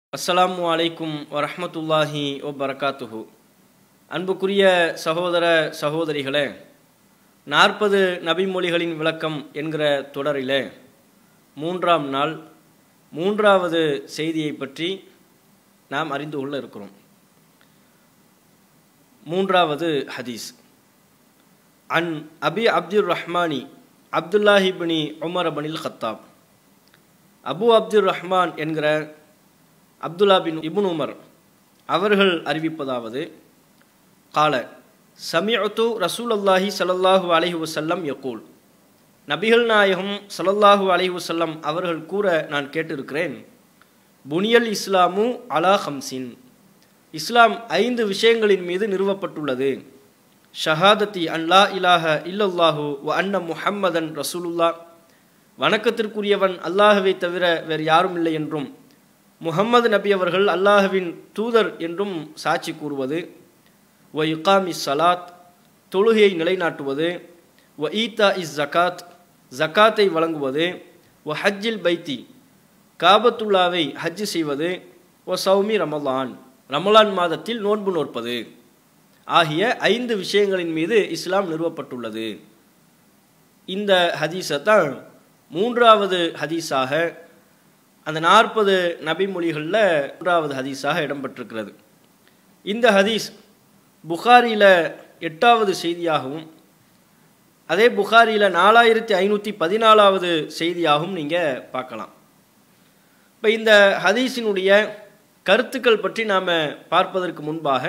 அஸ்ஸலாமு அலைக்கும் வரஹ்மத்துல்லாஹி வபரகாத்துஹு அன்புக்குரிய சகோதர சகோதரிகளே நாற்பது நபிமொழிகளின் விளக்கம் என்கிற தொடரிலே மூன்றாம் நாள் மூன்றாவது செய்தியை பற்றி நாம் அறிந்து கொள்ள இருக்கிறோம் மூன்றாவது ஹதீஸ் அன் அபி அப்துர் ரஹ்மானி அப்துல்லாஹிபினி உமர் பனில் ஹத்தாப் அபு அப்துர் ரஹ்மான் என்கிற அப்துல்லா பின் இபுன் உமர் அவர்கள் அறிவிப்பதாவது கால சமியத்து ரசூல் அல்லாஹி சல்லல்லாஹு அலைஹி வசல்லம் யக்கூல் நபிகள் நாயகம் சல்லல்லாஹு அலைஹி வசல்லம் அவர்கள் கூற நான் கேட்டிருக்கிறேன் புனியல் இஸ்லாமு அலா ஹம்சின் இஸ்லாம் ஐந்து விஷயங்களின் மீது நிறுவப்பட்டுள்ளது ஷஹாதத்தி அன்லா இலாஹ இல்லல்லாஹு வ அன்ன முஹம்மதன் ரசூலுல்லா வணக்கத்திற்குரியவன் அல்லாஹுவை தவிர வேறு யாரும் இல்லை என்றும் முகம்மது நபி அவர்கள் அல்லாஹுவின் தூதர் என்றும் சாட்சி கூறுவது வ இகாமி சலாத் தொழுகையை நிலைநாட்டுவது வ ஈத்தா இஸ் ஜகாத் ஜகாத்தை வழங்குவது வ ஹஜ்ஜில் பைத்தி காபத்துல்லாவை ஹஜ்ஜு செய்வது ஒ சௌமி ரமலான் ரமலான் மாதத்தில் நோன்பு நோற்பது ஆகிய ஐந்து விஷயங்களின் மீது இஸ்லாம் நிறுவப்பட்டுள்ளது இந்த ஹதீஸை தான் மூன்றாவது ஹதீஸாக அந்த நாற்பது நபிமொழிகளில் மூன்றாவது ஹதீஸாக இடம்பெற்றிருக்கிறது இந்த ஹதீஸ் புகாரியில் எட்டாவது செய்தியாகவும் அதே புகாரியில் நாலாயிரத்தி ஐநூற்றி பதினாலாவது செய்தியாகவும் நீங்கள் பார்க்கலாம் இப்போ இந்த ஹதீஸினுடைய கருத்துக்கள் பற்றி நாம் பார்ப்பதற்கு முன்பாக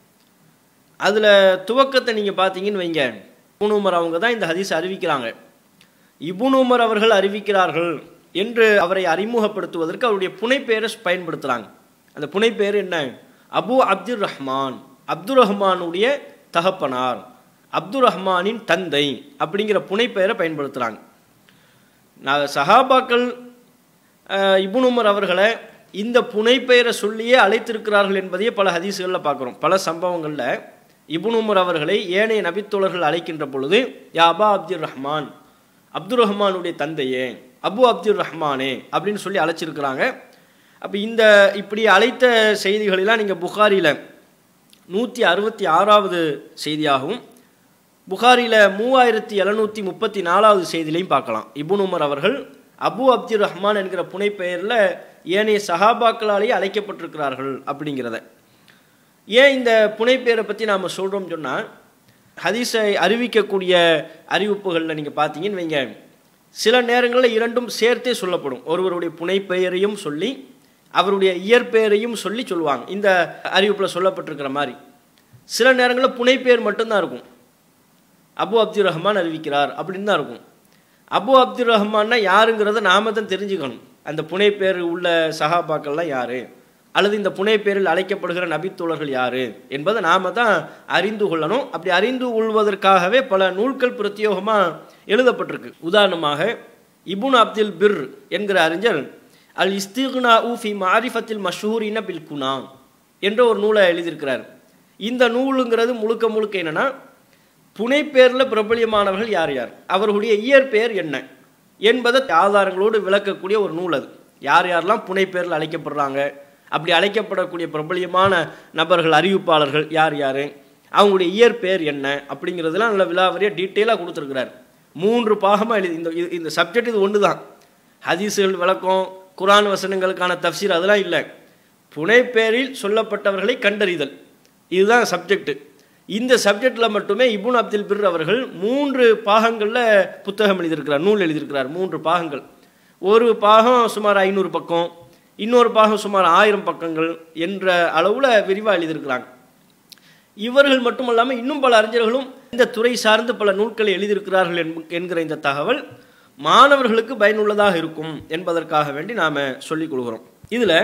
அதில் துவக்கத்தை நீங்கள் பார்த்தீங்கன்னு வைங்க இபுன் உமர் அவங்க தான் இந்த ஹதீஸ் அறிவிக்கிறாங்க இபுன் உமர் அவர்கள் அறிவிக்கிறார்கள் என்று அவரை அறிமுகப்படுத்துவதற்கு அவருடைய புனைப்பெயரை பயன்படுத்துகிறாங்க அந்த புனைப்பெயர் என்ன அபு அப்துல் ரஹ்மான் அப்துல் ரஹ்மானுடைய தகப்பனார் அப்துல் ரஹ்மானின் தந்தை அப்படிங்கிற புனைப்பெயரை பயன்படுத்துகிறாங்க நான் சஹாபாக்கள் இபுன் உமர் அவர்களை இந்த புனைப்பெயரை சொல்லியே அழைத்திருக்கிறார்கள் என்பதையே பல ஹதீஸுகளில் பார்க்குறோம் பல சம்பவங்களில் இபுன் உமர் அவர்களை ஏனைய நபித்தோழர்கள் அழைக்கின்ற பொழுது யா அபா அப்துல் ரஹ்மான் அப்துல் ரஹ்மானுடைய தந்தையே அபு அப்துல் ரஹ்மானே அப்படின்னு சொல்லி அழைச்சிருக்கிறாங்க அப்போ இந்த இப்படி அழைத்த செய்திகளெல்லாம் நீங்கள் புகாரியில் நூற்றி அறுபத்தி ஆறாவது செய்தியாகவும் புகாரியில் மூவாயிரத்தி எழுநூற்றி முப்பத்தி நாலாவது செய்திலையும் பார்க்கலாம் இபுன் உமர் அவர்கள் அபு அப்துல் ரஹ்மான் என்கிற புனைப்பெயரில் ஏனைய சஹாபாக்களாலேயே அழைக்கப்பட்டிருக்கிறார்கள் அப்படிங்கிறத ஏன் இந்த புனைப்பெயரை பற்றி நாம் சொல்கிறோம் சொன்னால் ஹதீஸை அறிவிக்கக்கூடிய அறிவிப்புகளில் நீங்கள் பார்த்தீங்கன்னு வைங்க சில நேரங்களில் இரண்டும் சேர்த்தே சொல்லப்படும் ஒருவருடைய புனைப்பெயரையும் சொல்லி அவருடைய இயற்பெயரையும் சொல்லி சொல்லுவாங்க இந்த அறிவிப்பில் சொல்லப்பட்டிருக்கிற மாதிரி சில நேரங்களில் புனைப்பெயர் மட்டும்தான் இருக்கும் அபு அப்துல் ரஹ்மான் அறிவிக்கிறார் அப்படின்னு தான் இருக்கும் அபு அப்துல் ரஹ்மான்னா யாருங்கிறத நாம தான் தெரிஞ்சுக்கணும் அந்த புனைப்பேர் உள்ள சகாபாக்கள்லாம் யார் அல்லது இந்த புனைப்பேரில் அழைக்கப்படுகிற நபித்தோழர்கள் யார் என்பதை நாம் தான் அறிந்து கொள்ளணும் அப்படி அறிந்து கொள்வதற்காகவே பல நூல்கள் பிரத்யோகமாக எழுதப்பட்டிருக்கு உதாரணமாக இபுன் அப்துல் பிர் என்கிற அறிஞர் அல் இஸ்திகுனா ஊஃபி மாரிஃபத்தில் மஷூரின பில் குனா என்ற ஒரு நூலை எழுதியிருக்கிறார் இந்த நூலுங்கிறது முழுக்க முழுக்க என்னென்னா புனைப்பேரில் பிரபலியமானவர்கள் யார் யார் அவர்களுடைய இயற்பெயர் என்ன என்பதை ஆதாரங்களோடு விளக்கக்கூடிய ஒரு நூல் அது யார் யாரெல்லாம் புனைப்பேரில் அழைக்கப்படுறாங்க அப்படி அழைக்கப்படக்கூடிய பிரபலியமான நபர்கள் அறிவிப்பாளர்கள் யார் யார் அவங்களுடைய இயற்பெயர் என்ன அப்படிங்கிறதுலாம் நல்ல விலாவரியாக டீட்டெயிலாக கொடுத்துருக்கிறார் மூன்று பாகமாக எழுதி இந்த இந்த சப்ஜெக்ட் இது ஒன்று தான் ஹதீஸுகள் விளக்கம் குரான் வசனங்களுக்கான தப்சீர் அதெல்லாம் இல்லை புனைப்பேரில் சொல்லப்பட்டவர்களை கண்டறிதல் இதுதான் சப்ஜெக்ட் இந்த சப்ஜெக்டில் மட்டுமே இபுன் அப்துல் பிர் அவர்கள் மூன்று பாகங்களில் புத்தகம் எழுதியிருக்கிறார் நூல் எழுதியிருக்கிறார் மூன்று பாகங்கள் ஒரு பாகம் சுமார் ஐநூறு பக்கம் இன்னொரு பாகம் சுமார் ஆயிரம் பக்கங்கள் என்ற அளவில் விரிவாக எழுதியிருக்கிறாங்க இவர்கள் மட்டுமல்லாமல் இன்னும் பல அறிஞர்களும் இந்த துறை சார்ந்து பல நூல்களை எழுதியிருக்கிறார்கள் என்கிற இந்த தகவல் மாணவர்களுக்கு பயனுள்ளதாக இருக்கும் என்பதற்காக வேண்டி நாம் சொல்லிக் கொள்கிறோம் இதில்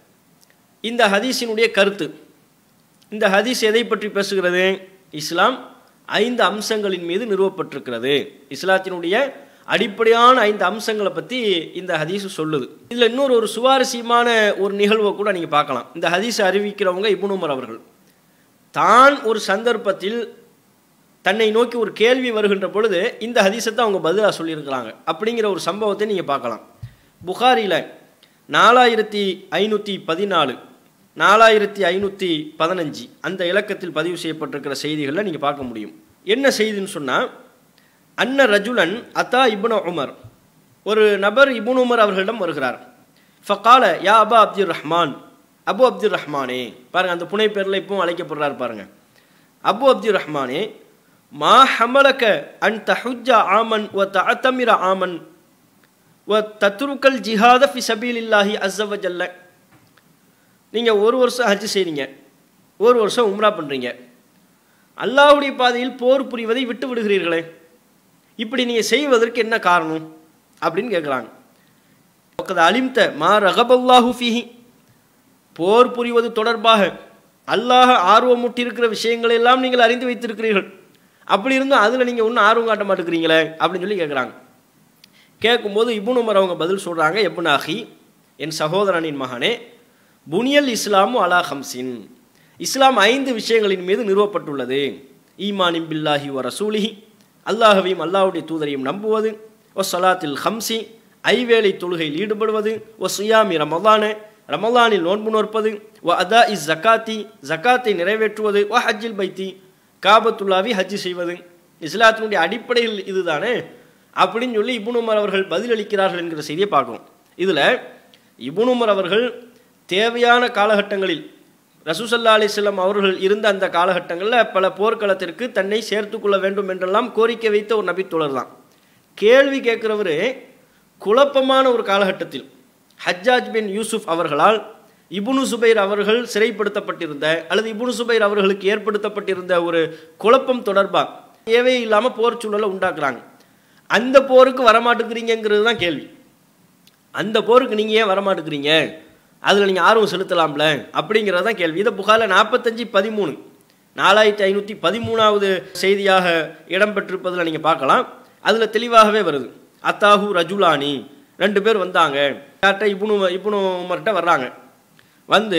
இந்த ஹதீஸினுடைய கருத்து இந்த ஹதீஸ் எதை பற்றி பேசுகிறது இஸ்லாம் ஐந்து அம்சங்களின் மீது நிறுவப்பட்டிருக்கிறது இஸ்லாத்தினுடைய அடிப்படையான ஐந்து அம்சங்களை பற்றி இந்த ஹதீஸ் சொல்லுது இதில் இன்னொரு ஒரு சுவாரஸ்யமான ஒரு நிகழ்வை கூட நீங்கள் பார்க்கலாம் இந்த ஹதீஸ் அறிவிக்கிறவங்க இபுனுமர் அவர்கள் தான் ஒரு சந்தர்ப்பத்தில் தன்னை நோக்கி ஒரு கேள்வி வருகின்ற பொழுது இந்த ஹதீஸை தான் அவங்க பதிலாக சொல்லியிருக்கிறாங்க அப்படிங்கிற ஒரு சம்பவத்தை நீங்கள் பார்க்கலாம் புகாரியில் நாலாயிரத்தி ஐநூற்றி பதினாலு நாலாயிரத்தி ஐநூற்றி பதினஞ்சு அந்த இலக்கத்தில் பதிவு செய்யப்பட்டிருக்கிற செய்திகளில் நீங்கள் பார்க்க முடியும் என்ன செய்தின்னு சொன்னால் அன்ன ரஜுலன் அத்தா இப்னு உமர் ஒரு நபர் இப்னு உமர் அவர்களிடம் வருகிறார் ஃபகால யா அபா அப்துல் ரஹ்மான் அபு அப்துல் ரஹ்மானே பாருங்க அந்த புனை பேரில் இப்பவும் அழைக்கப்படுறார் பாருங்க அபு அப்துல் ரஹ்மானே மா ஹமலக அன் தஹுஜா ஆமன் ஒ தஅத்தமிர ஆமன் ஒ தத்ருக்கல் ஜிஹாத ஃபி சபீலில்லாஹி அஸ்ஸவஜல்ல நீங்கள் ஒரு வருஷம் ஹஜ் செய்கிறீங்க ஒரு வருஷம் உம்ரா பண்ணுறீங்க அல்லாஹ்வுடைய பாதையில் போர் புரிவதை விட்டு விடுகிறீர்களே இப்படி நீங்கள் செய்வதற்கு என்ன காரணம் அப்படின்னு கேட்குறாங்க பக்கத்து அலிம்த மா ரகபல்லாஹு ஃபீஹி போர் புரிவது தொடர்பாக அல்லாஹ் ஆர்வமுட்டிருக்கிற விஷயங்களை எல்லாம் நீங்கள் அறிந்து வைத்திருக்கிறீர்கள் அப்படி இருந்தும் அதில் நீங்கள் ஒன்றும் ஆர்வம் காட்ட மாட்டேங்கிறீங்களே அப்படின்னு சொல்லி கேட்குறாங்க கேட்கும்போது இபுன் உமர் அவங்க பதில் சொல்கிறாங்க எப்புன் ஆஹி என் சகோதரனின் மகனே புனியல் இஸ்லாமு அலா ஹம்சின் இஸ்லாம் ஐந்து விஷயங்களின் மீது நிறுவப்பட்டுள்ளது ஈமானிம் பில்லாஹி வ ரசூலிஹி அல்லாஹவையும் அல்லாஹ்வுடைய தூதரையும் நம்புவது ஒ சலாத்தில் ஹம்சி ஐவேளை தொழுகையில் ஈடுபடுவது ஒ சுயாமி ரமலான ரமலானில் நோன்பு நோற்பது ஒ அதா இஸ் ஜக்காத்தி ஜக்காத்தை நிறைவேற்றுவது ஒ ஹஜ்ஜில் பைத்தி காபத்துல்லாவி ஹஜ்ஜி செய்வது இஸ்லாத்தினுடைய அடிப்படையில் இதுதானே அப்படின்னு சொல்லி இபுன் உமர் அவர்கள் பதிலளிக்கிறார்கள் என்கிற செய்தியை பார்க்கிறோம் இதில் இபுன் உமர் அவர்கள் தேவையான காலகட்டங்களில் ரசூசல்லா அலிஸ்லாம் அவர்கள் இருந்த அந்த காலகட்டங்களில் பல போர்க்களத்திற்கு தன்னை சேர்த்து கொள்ள வேண்டும் என்றெல்லாம் கோரிக்கை வைத்த ஒரு நபித்தோழர் தான் கேள்வி கேட்குறவர் குழப்பமான ஒரு காலகட்டத்தில் ஹஜ்ஜாஜ் பின் யூசுப் அவர்களால் இபுனு சுபைர் அவர்கள் சிறைப்படுத்தப்பட்டிருந்த அல்லது இபுனு சுபைர் அவர்களுக்கு ஏற்படுத்தப்பட்டிருந்த ஒரு குழப்பம் தொடர்பாக தேவை இல்லாமல் போர் சூழலை உண்டாக்குறாங்க அந்த போருக்கு வரமாட்டேங்கிறீங்கிறது தான் கேள்வி அந்த போருக்கு நீங்கள் ஏன் வரமாட்டேங்கிறீங்க அதில் நீங்கள் ஆர்வம் செலுத்தலாம்ல அப்படிங்கிறது தான் கேள்வி இதை புகாரில் நாற்பத்தஞ்சு பதிமூணு நாலாயிரத்தி ஐநூற்றி பதிமூணாவது செய்தியாக இடம்பெற்றிருப்பதில் நீங்கள் பார்க்கலாம் அதில் தெளிவாகவே வருது அத்தாஹு ரஜுலானி ரெண்டு பேர் வந்தாங்க யார்கிட்ட இப்புனு இப்புனு உமர்கிட்ட வர்றாங்க வந்து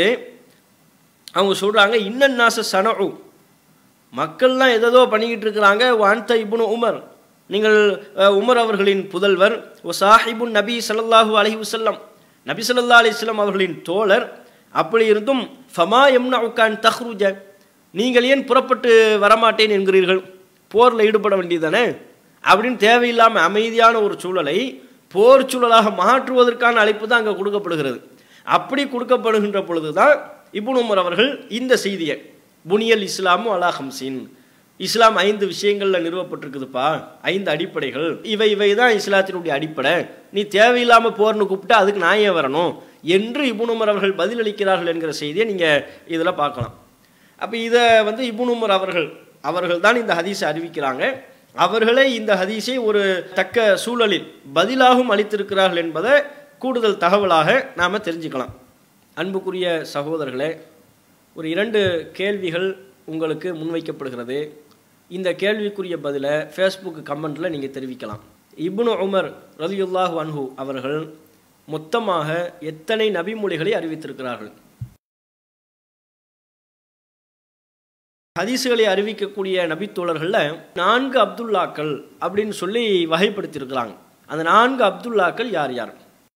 அவங்க சொல்கிறாங்க இன்னன்னாச சனு மக்கள்லாம் எதோ பண்ணிக்கிட்டு இருக்கிறாங்க வான்த இபுனு உமர் நீங்கள் அஹ், உமர் அவர்களின் புதல்வர் ஒ சாஹிபுன் நபி ஸல்லல்லாஹு அலைஹி வஸல்லம் நபி ஸல்லல்லாஹு அலைஹி வஸல்லம் அவர்களின் தோழர் அப்படி இருந்தும் ஃபமா எம்னா உக்கான் தஹ்ருஜ நீங்கள் ஏன் புறப்பட்டு வரமாட்டேன் என்கிறீர்கள் போரில் ஈடுபட வேண்டியதானே அப்படின்னு தேவையில்லாமல் அமைதியான ஒரு சூழலை போர் சூழலாக மாற்றுவதற்கான அழைப்பு தான் அங்கே கொடுக்கப்படுகிறது அப்படி கொடுக்கப்படுகின்ற பொழுது தான் இப்னு உமர் அவர்கள் இந்த செய்தியை புனியல் இஸ்லாமும் அலா ஹம்சின் இஸ்லாம் ஐந்து விஷயங்களில் நிறுவப்பட்டிருக்குதுப்பா ஐந்து அடிப்படைகள் இவை இவை தான் இஸ்லாத்தினுடைய அடிப்படை நீ தேவையில்லாமல் போர்னு கூப்பிட்டா அதுக்கு நான் ஏன் வரணும் என்று இப்னு உமர் அவர்கள் பதிலளிக்கிறார்கள் என்கிற செய்தியை நீங்கள் இதில் பார்க்கலாம் அப்போ இதை வந்து இப்னு உமர் அவர்கள் அவர்கள் தான் இந்த ஹதீஸை அறிவிக்கிறாங்க அவர்களே இந்த ஹதீஸை ஒரு தக்க சூழலில் பதிலாகவும் அளித்திருக்கிறார்கள் என்பதை கூடுதல் தகவலாக நாம் தெரிஞ்சுக்கலாம் அன்புக்குரிய சகோதரர்களே ஒரு இரண்டு கேள்விகள் உங்களுக்கு முன்வைக்கப்படுகிறது இந்த கேள்விக்குரிய பதிலை ஃபேஸ்புக் கமெண்ட்டில் நீங்கள் தெரிவிக்கலாம் இப்னு உமர் ரலியுல்லாஹு அன்ஹு அவர்கள் மொத்தமாக எத்தனை நபிமொழிகளை அறிவித்திருக்கிறார்கள் ஹதீஸுகளை அறிவிக்கக்கூடிய நபித்தோழர்களில் நான்கு அப்துல்லாக்கள் அப்படின்னு சொல்லி வகைப்படுத்தியிருக்கிறாங்க அந்த நான்கு அப்துல்லாக்கள் யார் யார்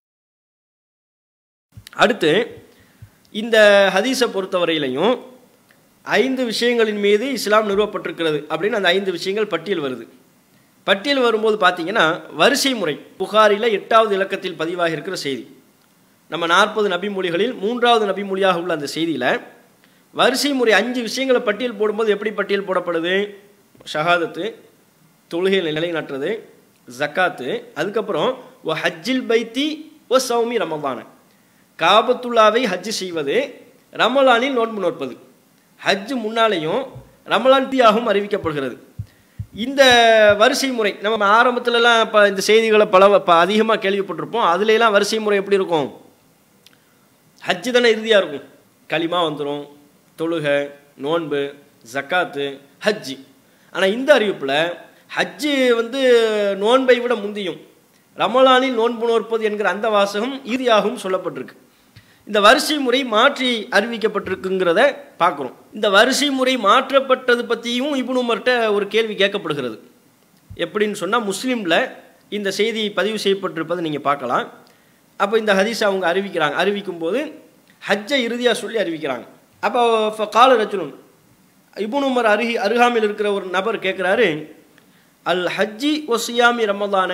அடுத்து இந்த ஹதீஸை பொறுத்தவரையிலையும் ஐந்து விஷயங்களின் மீது இஸ்லாம் நிறுவப்பட்டிருக்கிறது அப்படின்னு அந்த ஐந்து விஷயங்கள் பட்டியல் வருது பட்டியல் வரும்போது பார்த்தீங்கன்னா வரிசை முறை புகாரில் எட்டாவது இலக்கத்தில் பதிவாகி இருக்கிற செய்தி நம்ம நாற்பது நபிமொழிகளில் மூன்றாவது நபிமொழியாக உள்ள அந்த செய்தியில் வரிசை முறை அஞ்சு விஷயங்களை பட்டியல் போடும்போது எப்படி பட்டியல் போடப்படுது ஷஹாதத்து தொழுகையில் நிலைநாட்டுறது ஜக்காத்து அதுக்கப்புறம் ஒ ஹஜ்ஜில் பைத்தி ஒ சௌமி ரமலான காபத்துல்லாவை ஹஜ் செய்வது ரமலானில் நோன்பு நோற்பது ஹஜ் முன்னாலேயும் ரமலான் தியாகவும் அறிவிக்கப்படுகிறது இந்த வரிசை முறை நம்ம ஆரம்பத்துலலாம் இப்போ இந்த செய்திகளை பல ப அதிகமாக கேள்விப்பட்டிருப்போம் அதுலலாம் வரிசை முறை எப்படி இருக்கும் ஹஜ்ஜு தானே இறுதியாக இருக்கும் களிமா வந்துடும் தொழுகை நோன்பு ஜக்காத்து ஹஜ்ஜி ஆனால் இந்த அறிவிப்பில் ஹஜ்ஜு வந்து நோன்பை விட முந்தியும் ரமலானில் நோன்பு நோற்பது என்கிற அந்த வாசகம் இறுதியாகவும் சொல்லப்பட்டிருக்கு இந்த வரிசை முறை மாற்றி அறிவிக்கப்பட்டிருக்குங்கிறத பார்க்குறோம் இந்த வரிசை முறை மாற்றப்பட்டது பற்றியும் இப்னு உமர்கிட்ட ஒரு கேள்வி கேட்கப்படுகிறது எப்படின்னு சொன்னால் முஸ்லீமில் இந்த செய்தி பதிவு செய்யப்பட்டிருப்பதை நீங்கள் பார்க்கலாம் அப்போ இந்த ஹதீஸ் அவங்க அறிவிக்கிறாங்க அறிவிக்கும் போது ஹஜ்ஜை இறுதியாக சொல்லி அறிவிக்கிறாங்க அப்போ இப்போ கால ரச்சுலன் இபுன் உமர் அருகி அருகாமையில் இருக்கிற ஒரு நபர் கேட்குறாரு அல் ஹஜ்ஜி ஒ சியாமி ரமதானே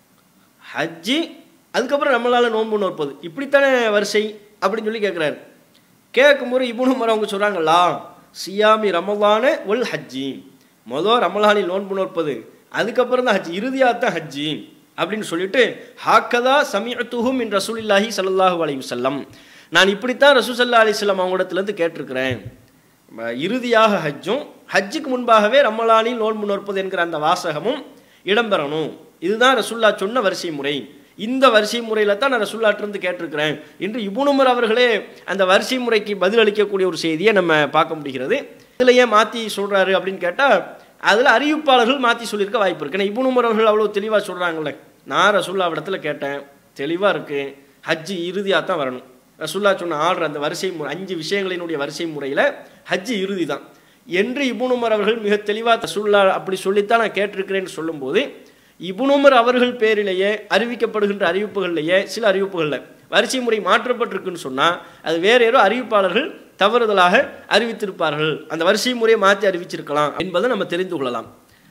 ஹஜ்ஜி அதுக்கப்புறம் நம்மளால நோன்பு நோற்பது இப்படித்தானே வரிசை அப்படின்னு சொல்லி கேட்குறாரு கேட்கும்போது இபுன் உமர் அவங்க சொல்கிறாங்களா சியாமி ரமலான ஒல் ஹஜ்ஜி மொதல் ரமலானில் நோன்பு நோற்பது அதுக்கப்புறம் தான் ஹஜ் இறுதியாக தான் ஹஜ்ஜி அப்படின்னு சொல்லிட்டு ஹாக்கதா சமியத்துஹும் இன் ரசூலில்லாஹி ஸல்லல்லாஹு அலைஹி வஸல்லம் நான் இப்படித்தான் ரசூசல்லா அலிஸ்லாம் அவங்களிடத்துலேருந்து கேட்டிருக்கிறேன் ம- இறுதியாக ஹஜ்ஜும் ஹஜ்ஜுக்கு முன்பாகவே ரமலானில் நோன்பு நோற்பது என்கிற அந்த வாசகமும் இடம்பெறணும் இதுதான் ரசுல்லா சொன்ன வரிசை முறை இந்த வரிசை முறையில் தான் நான் ரசுல்லாட்டிருந்து கேட்டிருக்கிறேன் என்று இபுனுமர் அவர்களே அந்த வரிசை முறைக்கு பதிலளிக்கக்கூடிய ஒரு செய்தியை நம்ம பார்க்க முடிகிறது இதில் ஏன் மாற்றி சொல்கிறாரு அப்படின்னு கேட்டால் அதில் அறிவிப்பாளர்கள் மாற்றி சொல்லியிருக்க வாய்ப்பு இருக்கு ஏன்னா இபுனுமர் அவர்கள் அவ்வளோ தெளிவாக சொல்கிறாங்கல்ல நான் ரசுல்லா இடத்துல கேட்டேன் தெளிவாக இருக்குது ஹஜ்ஜி இறுதியாக தான் வரணும் ரசுல்லா சொன்ன ஆர்டர் அந்த வரிசை முறை அஞ்சு விஷயங்களினுடைய வரிசை முறையில் ஹஜ்ஜி இறுதி தான் என்று இபுனுமர் அவர்கள் மிக தெளிவாக ரசுல்லா அப்படி சொல்லித்தான் நான் கேட்டிருக்கிறேன்னு சொல்லும்போது இபுனுமர் அவர்கள் பேரிலேயே அறிவிக்கப்படுகின்ற அறிவிப்புகளிலேயே சில அறிவிப்புகளில் வரிசை முறை மாற்றப்பட்டிருக்குன்னு சொன்னால் அது வேற யாரோ அறிவிப்பாளர்கள் தவறுதலாக அறிவித்திருப்பார்கள் அந்த வரிசை முறையை மாற்றி அறிவிச்சிருக்கலாம் என்பதை நம்ம தெரிந்து கொள்ளலாம்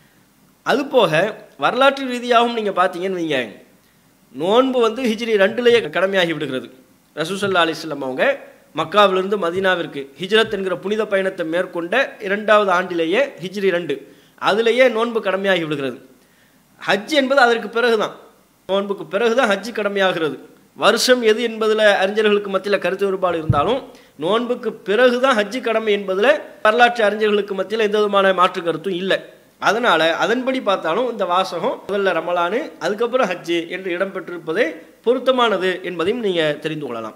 அதுபோக வரலாற்று ரீதியாகவும் நீங்கள் பார்த்தீங்கன்னு வைங்க நோன்பு வந்து ஹிஜ்ரி ரெண்டுலேயே கடமையாகி விடுகிறது ரசூசல்லா அலிஸ்லாம் அவங்க மக்காவிலிருந்து மதீனாவிற்கு ஹிஜ்ரத் என்கிற புனித பயணத்தை மேற்கொண்ட இரண்டாவது ஆண்டிலேயே ஹிஜ்ரி ரெண்டு அதிலேயே நோன்பு கடமையாகி விடுகிறது ஹஜ் என்பது அதற்கு பிறகுதான் நோன்புக்கு பிறகுதான் ஹஜ் கடமையாகிறது வருஷம் எது என்பதில் அறிஞர்களுக்கு மத்தியில் கருத்து வேறுபாடு இருந்தாலும் நோன்புக்கு பிறகுதான் ஹஜ் கடமை என்பதில் வரலாற்று அறிஞர்களுக்கு மத்தியில் எந்த விதமான மாற்று கருத்தும் இல்லை அதனால அதன்படி பார்த்தாலும் இந்த வாசகம் முதல்ல ரமலானு அதுக்கப்புறம் ஹஜ்ஜு என்று இடம்பெற்றிருப்பதே பொருத்தமானது என்பதையும் நீங்கள் தெரிந்து கொள்ளலாம்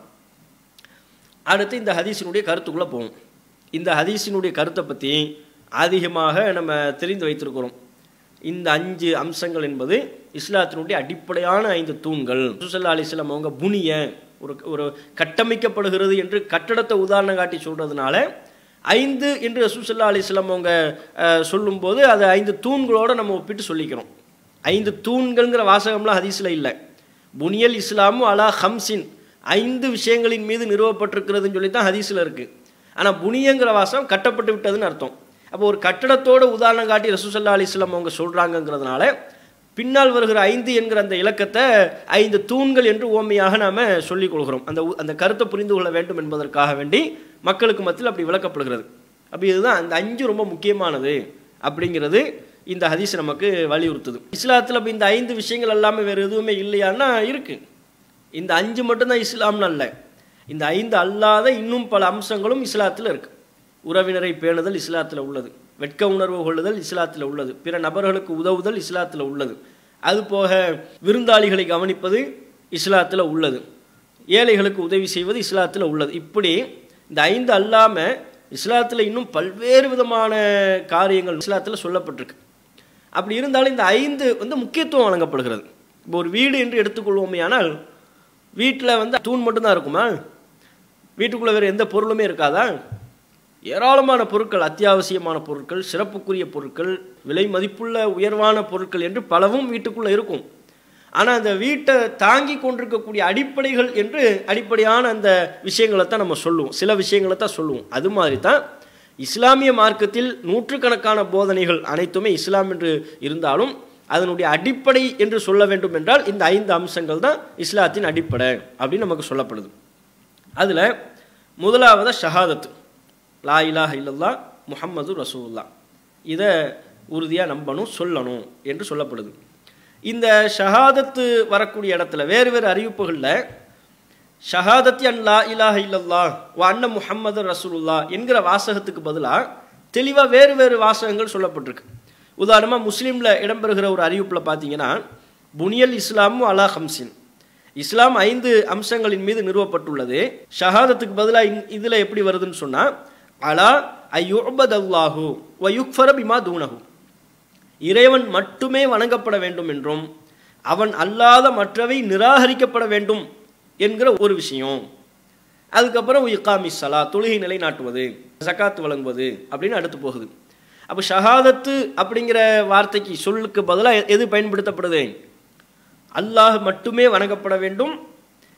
அடுத்து இந்த ஹதீஸினுடைய கருத்துக்குள்ளே போவோம் இந்த ஹதீஸினுடைய கருத்தை பற்றி அதிகமாக நம்ம தெரிந்து வைத்திருக்கிறோம் இந்த அஞ்சு அம்சங்கள் என்பது இஸ்லாத்தினுடைய அடிப்படையான ஐந்து தூண்கள் சுசல்லா அலிஸ்லாம் அவங்க புனிய ஒரு ஒரு கட்டமைக்கப்படுகிறது என்று கட்டடத்தை உதாரணம் காட்டி சொல்றதுனால ஐந்து என்று ரசூசல்லா அலிஸ்லாம் அவங்க அஹ், சொல்லும்போது அது ஐந்து தூண்களோடு நம்ம ஒப்பிட்டு சொல்லிக்கிறோம் ஐந்து தூண்கள்ங்கிற வாசகம்லாம் ஹதீஸில் இல்லை புனியல் இஸ்லாமும் அலா ஹம்சின் ஐந்து விஷயங்களின் மீது நிறுவப்பட்டிருக்கிறதுன்னு சொல்லி தான் ஹதீஸில் இருக்குது ஆனால் புனியங்கிற வாசகம் கட்டப்பட்டு விட்டதுன்னு அர்த்தம் அப்போ ஒரு கட்டடத்தோட உதாரணம் காட்டி ரசூசல்லா அலிஸ்லாம் அவங்க சொல்கிறாங்கங்கிறதுனால பின்னால் வருகிற ஐந்து என்கிற அந்த இலக்கத்தை ஐந்து தூண்கள் என்று ஓமையாக நாம் சொல்லிக் கொள்கிறோம் அந்த உ- அந்த கருத்தை புரிந்து கொள்ள வேண்டும் என்பதற்காக வேண்டி மக்களுக்கு மத்தியில் அப்படி விளக்கப்படுகிறது அப்போ இதுதான் அந்த அஞ்சு ரொம்ப முக்கியமானது அப்படிங்கிறது இந்த ஹதீஸ் நமக்கு வலியுறுத்துது இஸ்லாத்தில் இப்போ இந்த ஐந்து விஷயங்கள் எல்லாமே வேறு எதுவுமே இல்லையான்னா இருக்கு இந்த அஞ்சு மட்டும்தான் இஸ்லாம்னு அல்ல இந்த ஐந்து அல்லாத இன்னும் பல அம்சங்களும் இஸ்லாத்தில் இருக்கு உறவினரை பேணுதல் இஸ்லாத்தில் உள்ளது வெட்க உணர்வு கொள்ளுதல் இஸ்லாத்தில் உள்ளது பிற நபர்களுக்கு உதவுதல் இஸ்லாத்தில் உள்ளது அதுபோக விருந்தாளிகளை கவனிப்பது இஸ்லாத்தில் உள்ளது ஏழைகளுக்கு உதவி செய்வது இஸ்லாத்தில் உள்ளது இப்படி இந்த ஐந்து அல்லாமல் இஸ்லாத்தில் இன்னும் பல்வேறு விதமான காரியங்கள் இஸ்லாத்தில் சொல்லப்பட்டிருக்கு அப்படி இருந்தாலும் இந்த ஐந்து வந்து முக்கியத்துவம் வழங்கப்படுகிறது இப்போ ஒரு வீடு என்று எடுத்துக்கொள்வோமேயானால் வீட்டில் வந்து தூண் மட்டும்தான் இருக்குமா வீட்டுக்குள்ளே வேறு எந்த பொருளுமே இருக்காதா ஏராளமான பொருட்கள் அத்தியாவசியமான பொருட்கள் சிறப்புக்குரிய பொருட்கள் விலை மதிப்புள்ள உயர்வான பொருட்கள் என்று பலவும் வீட்டுக்குள்ளே இருக்கும் ஆனால் அந்த வீட்டை தாங்கி கொண்டிருக்கக்கூடிய அடிப்படைகள் என்று அடிப்படையான அந்த விஷயங்களை தான் நம்ம சொல்லுவோம் சில விஷயங்களை தான் சொல்லுவோம் அது மாதிரி தான் இஸ்லாமிய மார்க்கத்தில் நூற்றுக்கணக்கான போதனைகள் அனைத்துமே இஸ்லாம் என்று இருந்தாலும் அதனுடைய அடிப்படை என்று சொல்ல வேண்டும் என்றால் இந்த ஐந்து அம்சங்கள் தான் இஸ்லாத்தின் அடிப்படை அப்படின்னு நமக்கு சொல்லப்படுது அதில் முதலாவது ஷஹாதத் லா இலாஹ இல்லல்லா முஹம்மது ரசூல்லா இதை உறுதியாக நம்பணும் சொல்லணும் என்று சொல்லப்படுது இந்த ஷஹாதத்து வரக்கூடிய இடத்துல வேறு வேறு அறிவிப்புகளில் ஷஹாதத்தி அன் லா இலாஹ இல்லல்லா வ அன்ன முஹம்மது ரசூலுல்லா என்கிற வாசகத்துக்கு பதிலாக தெளிவாக வேறு வேறு வாசகங்கள் சொல்லப்பட்டிருக்கு உதாரணமாக முஸ்லீமில் இடம்பெறுகிற ஒரு அறிவிப்பில் பார்த்தீங்கன்னா புனியல் இஸ்லாமும் அலா ஹம்சின் இஸ்லாம் ஐந்து அம்சங்களின் மீது நிறுவப்பட்டுள்ளது ஷஹாதத்துக்கு பதிலாக இதில் எப்படி வருதுன்னு சொன்னால் அலா ஐயுபத் அல்லாஹூ வயுக்ஃபர பிமா தூனஹு இறைவன் மட்டுமே வணங்கப்பட வேண்டும் என்றும் அவன் அல்லாத மற்றவை நிராகரிக்கப்பட வேண்டும் என்கிற ஒரு விஷயம் அதுக்கப்புறம் இக்காமி சலா தொழுகை நிலைநாட்டுவது ஜகாத்து வழங்குவது அப்படின்னு அடுத்து போகுது அப்போ ஷஹாதத்து அப்படிங்கிற வார்த்தைக்கு சொல்லுக்கு பதிலாக எது பயன்படுத்தப்படுது அல்லாஹ் மட்டுமே வணங்கப்பட வேண்டும்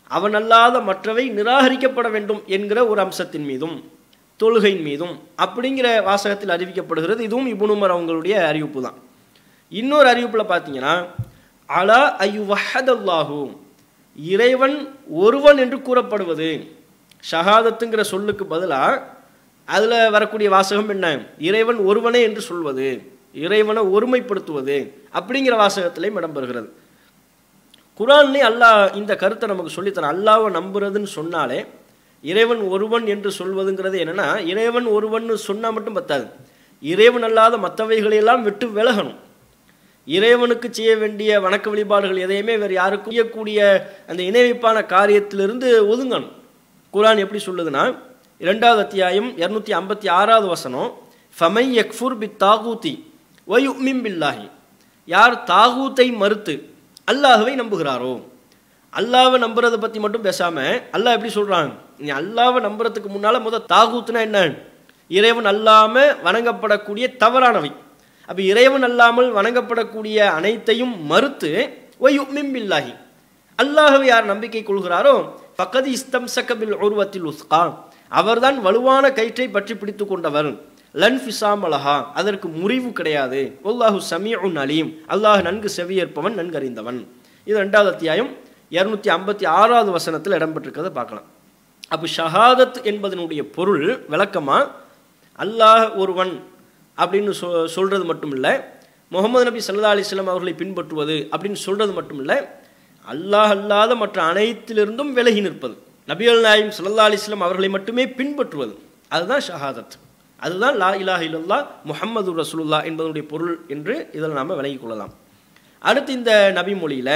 அவன் அல்லாத மற்றவை நிராகரிக்கப்பட வேண்டும் என்கிற ஒரு அம்சத்தின் மீதும் தொழுகையின் மீதும் அப்படிங்கிற வாசகத்தில் அறிவிக்கப்படுகிறது இதுவும் இபுனுமர் அவங்களுடைய அறிவிப்பு தான் இன்னொரு அறிவிப்பில் பார்த்தீங்கன்னா அலா ஐயு வஹதல்லாஹூ இறைவன் ஒருவன் என்று கூறப்படுவது ஷஹாதத்துங்கிற சொல்லுக்கு பதிலாக அதில் வரக்கூடிய வாசகம் என்ன இறைவன் ஒருவனே என்று சொல்வது இறைவனை ஒருமைப்படுத்துவது அப்படிங்கிற வாசகத்திலையும் இடம்பெறுகிறது குரான்லே அல்லாஹ் இந்த கருத்தை நமக்கு சொல்லித்தரான் அல்லாவை நம்புறதுன்னு சொன்னாலே இறைவன் ஒருவன் என்று சொல்வதுங்கிறது என்னன்னா இறைவன் ஒருவன் சொன்னால் மட்டும் பத்தாது இறைவன் அல்லாத மற்றவைகளையெல்லாம் விட்டு விலகணும் இறைவனுக்கு செய்ய வேண்டிய வணக்க வழிபாடுகள் எதையுமே வேறு யாருக்கும் செய்யக்கூடிய அந்த இணைவிப்பான காரியத்திலிருந்து ஒதுங்கணும் குரான் எப்படி சொல்லுதுன்னா இரண்டாவது அத்தியாயம் இரநூத்தி ஐம்பத்தி ஆறாவது வசனம் ஃபமை யக்ஃபுர் பி தாகூத்தி ஒயுமிம் பில்லாஹி யார் தாகூத்தை மறுத்து அல்லாஹுவை நம்புகிறாரோ அல்லாவை நம்புறதை பற்றி மட்டும் பேசாமல் அல்லாஹ் எப்படி சொல்கிறான் நீ அல்லாவை நம்புறதுக்கு முன்னால் முதல் தாகூத்துனா என்ன இறைவன் அல்லாமல் வணங்கப்படக்கூடிய தவறானவை அப்போ இறைவன் அல்லாமல் வணங்கப்படக்கூடிய அனைத்தையும் மறுத்து ஒயுமிம் பில்லாஹி அல்லாஹவை யார் நம்பிக்கை கொள்கிறாரோ பக்கது இஸ்தம் சக்கபில் உருவத்தில் உஸ்கா அவர்தான் வலுவான கயிற்றை பற்றி பிடித்து கொண்டவர் லன் ஃபிசாம் அலஹா அதற்கு முறிவு கிடையாது ஒல்லாஹு சமீஉன் அலீம் அல்லாஹ் நன்கு செவியேற்பவன் நன்கு அறிந்தவன் இது ரெண்டாவது அத்தியாயம் இரநூத்தி ஐம்பத்தி ஆறாவது வசனத்தில் இடம்பெற்றிருக்கிறத பார்க்கலாம் அப்போ ஷஹாதத் என்பதனுடைய பொருள் விளக்கமாக அல்லாஹ் ஒருவன் அப்படின்னு சொ சொல்கிறது மட்டும் இல்லை முகமது நபி சல்லா அலிஸ்லாம் அவர்களை பின்பற்றுவது அப்படின்னு சொல்கிறது மட்டும் இல்லை அல்லாஹ் அல்லாத மற்ற அனைத்திலிருந்தும் விலகி நிற்பது நபிகள் நாயம் சல்லா அலிஸ்லாம் அவர்களை மட்டுமே பின்பற்றுவது அதுதான் ஷஹாதத் அதுதான் லா இலாஹ இல்லல்லா முஹம்மது ரசூலுல்லா என்பதனுடைய பொருள் என்று இதில் நாம் விலகிக் கொள்ளலாம் அடுத்து இந்த நபி மொழியில்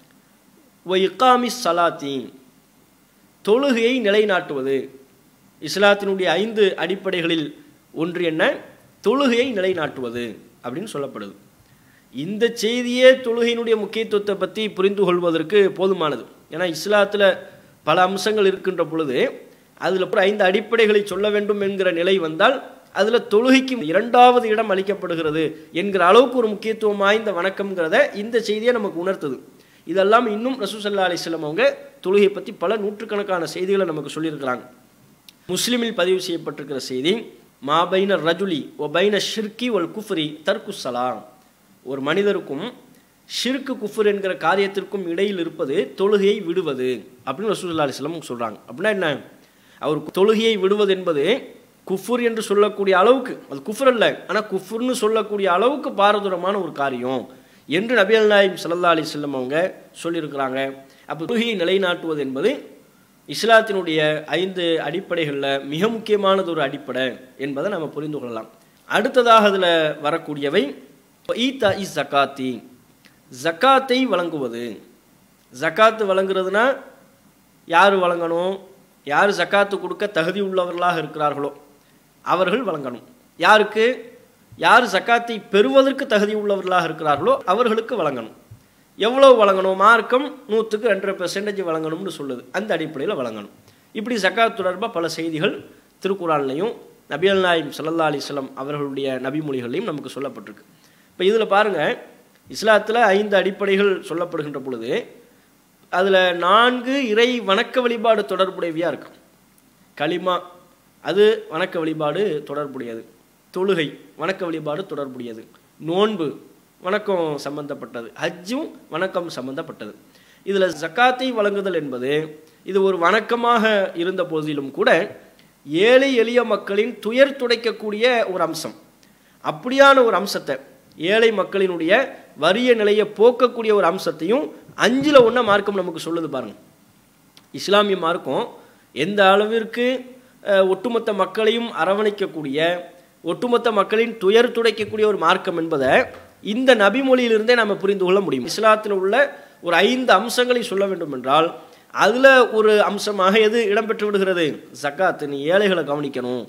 ஒ இக்காமி சலாத்தி தொழுகையை நிலைநாட்டுவது இஸ்லாத்தினுடைய ஐந்து அடிப்படைகளில் ஒன்று என்ன தொழுகையை நிலைநாட்டுவது அப்படின்னு சொல்லப்படுது இந்த செய்தியே தொழுகையினுடைய முக்கியத்துவத்தை பற்றி புரிந்து கொள்வதற்கு போதுமானது ஏன்னா இஸ்லாத்தில் பல அம்சங்கள் இருக்கின்ற பொழுது அதில் அப்புறம் ஐந்து அடிப்படைகளை சொல்ல வேண்டும் என்கிற நிலை வந்தால் அதில் தொழுகைக்கு இரண்டாவது இடம் அளிக்கப்படுகிறது என்கிற அளவுக்கு ஒரு முக்கியத்துவம் வாய்ந்த வணக்கம்ங்கிறத இந்த செய்தியை நமக்கு உணர்த்துது இதெல்லாம் இன்னும் ரசூசல்லா அலிஸ்லாம் அவங்க தொழுகை பற்றி பல நூற்றுக்கணக்கான செய்திகளை நமக்கு சொல்லியிருக்கிறாங்க முஸ்லீமில் பதிவு செய்யப்பட்டிருக்கிற செய்தி மாபைன ரஜுலி ஒ பைன ஷிர்கி ஒல் குஃப்ரி தர்குசலாம் ஒரு மனிதருக்கும் ஷிர்கு குஃபுர் என்கிற காரியத்திற்கும் இடையில் இருப்பது தொழுகையை விடுவது அப்படின்னு ரசூல்லா அலிஸ்லாம் சொல்கிறாங்க அப்படின்னா என்ன அவர் தொழுகையை விடுவது என்பது குஃபுர் என்று சொல்லக்கூடிய அளவுக்கு அது குஃபுர் அல்ல ஆனால் குஃபுர்னு சொல்லக்கூடிய அளவுக்கு பாரதூரமான ஒரு காரியம் என்று நபி அல் நாயிம் சல்லா அலி செல்லம் அவங்க சொல்லியிருக்கிறாங்க அப்போ தொழுகையை நிலைநாட்டுவது என்பது இஸ்லாத்தினுடைய ஐந்து அடிப்படைகளில் மிக முக்கியமானது ஒரு அடிப்படை என்பதை நம்ம புரிந்து கொள்ளலாம் அடுத்ததாக அதில் வரக்கூடியவை ஈத்தா இஸ் ஜக்காத்தி ஜக்காத்தை வழங்குவது ஜக்காத்து வழங்குறதுனா யார் வழங்கணும் யார் ஜக்காத்து கொடுக்க தகுதி உள்ளவர்களாக இருக்கிறார்களோ அவர்கள் வழங்கணும் யாருக்கு யார் ஜக்காத்தை பெறுவதற்கு தகுதி உள்ளவர்களாக இருக்கிறார்களோ அவர்களுக்கு வழங்கணும் எவ்வளோ வழங்கணும் மார்க்கம் நூற்றுக்கு ரெண்டரை பெர்சன்டேஜ் வழங்கணும்னு சொல்லுது அந்த அடிப்படையில் வழங்கணும் இப்படி ஜக்காத் தொடர்பாக பல செய்திகள் திருக்குறான்லையும் நபியல் நாயிம் சல்லா அலிஸ்லாம் அவர்களுடைய நபிமொழிகளையும் நமக்கு சொல்லப்பட்டிருக்கு இப்போ இதில் பாருங்கள் இஸ்லாத்தில் ஐந்து அடிப்படைகள் சொல்லப்படுகின்ற பொழுது அதில் நான்கு இறை வணக்க வழிபாடு தொடர்புடையவையாக இருக்கும் களிமா அது வணக்க வழிபாடு தொடர்புடையது தொழுகை வணக்க வழிபாடு தொடர்புடையது நோன்பு வணக்கம் சம்பந்தப்பட்டது ஹஜ்ஜும் வணக்கம் சம்பந்தப்பட்டது இதில் ஜக்காத்தை வழங்குதல் என்பது இது ஒரு வணக்கமாக இருந்த போதிலும் கூட ஏழை எளிய மக்களின் துயர் துடைக்கக்கூடிய ஒரு அம்சம் அப்படியான ஒரு அம்சத்தை ஏழை மக்களினுடைய வறிய நிலையை போக்கக்கூடிய ஒரு அம்சத்தையும் அஞ்சில் ஒன்றா மார்க்கம் நமக்கு சொல்லுது பாருங்க இஸ்லாமிய மார்க்கம் எந்த அளவிற்கு ஒட்டுமொத்த மக்களையும் அரவணைக்கக்கூடிய ஒட்டுமொத்த மக்களின் துயர் துடைக்கக்கூடிய ஒரு மார்க்கம் என்பதை இந்த நபிமொழியிலிருந்தே நம்ம புரிந்து கொள்ள முடியும் இஸ்லாத்தில் உள்ள ஒரு ஐந்து அம்சங்களை சொல்ல வேண்டும் என்றால் அதில் ஒரு அம்சமாக எது இடம்பெற்று விடுகிறது ஜக்காத்து நீ ஏழைகளை கவனிக்கணும்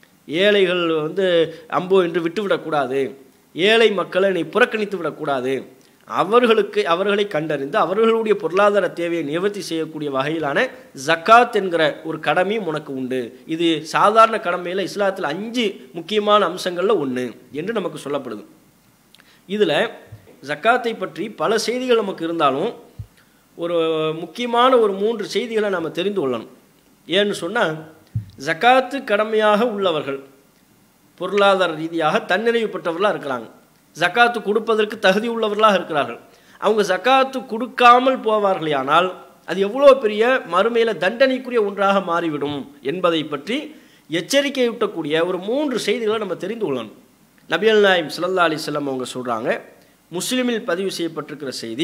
ஏழைகள் வந்து அம்போ என்று விட்டுவிடக்கூடாது ஏழை மக்களை நீ புறக்கணித்து விடக்கூடாது அவர்களுக்கு அவர்களை கண்டறிந்து அவர்களுடைய பொருளாதார தேவையை நிவர்த்தி செய்யக்கூடிய வகையிலான ஜக்காத் என்கிற ஒரு கடமையும் உனக்கு உண்டு இது சாதாரண கடமையில் இஸ்லாத்தில் அஞ்சு முக்கியமான அம்சங்களில் ஒன்று என்று நமக்கு சொல்லப்படுது இதில் ஜக்காத்தை பற்றி பல செய்திகள் நமக்கு இருந்தாலும் ஒரு முக்கியமான ஒரு மூன்று செய்திகளை நம்ம தெரிந்து கொள்ளணும் ஏன்னு சொன்னால் ஜக்காத்து கடமையாக உள்ளவர்கள் பொருளாதார ரீதியாக தன்னிறைவு பெற்றவர்களாக இருக்கிறாங்க ஜக்காத்து கொடுப்பதற்கு தகுதி உள்ளவர்களாக இருக்கிறார்கள் அவங்க ஜக்காத்து கொடுக்காமல் போவார்களே ஆனால் அது எவ்வளோ பெரிய மறுமையில் தண்டனைக்குரிய ஒன்றாக மாறிவிடும் என்பதை பற்றி எச்சரிக்கையூட்டக்கூடிய ஒரு மூன்று செய்திகளை நம்ம தெரிந்து கொள்ளணும் நபியல் நாயம் சல்லா அலிஸ்லாம் அவங்க சொல்கிறாங்க முஸ்லிமில் பதிவு செய்யப்பட்டிருக்கிற செய்தி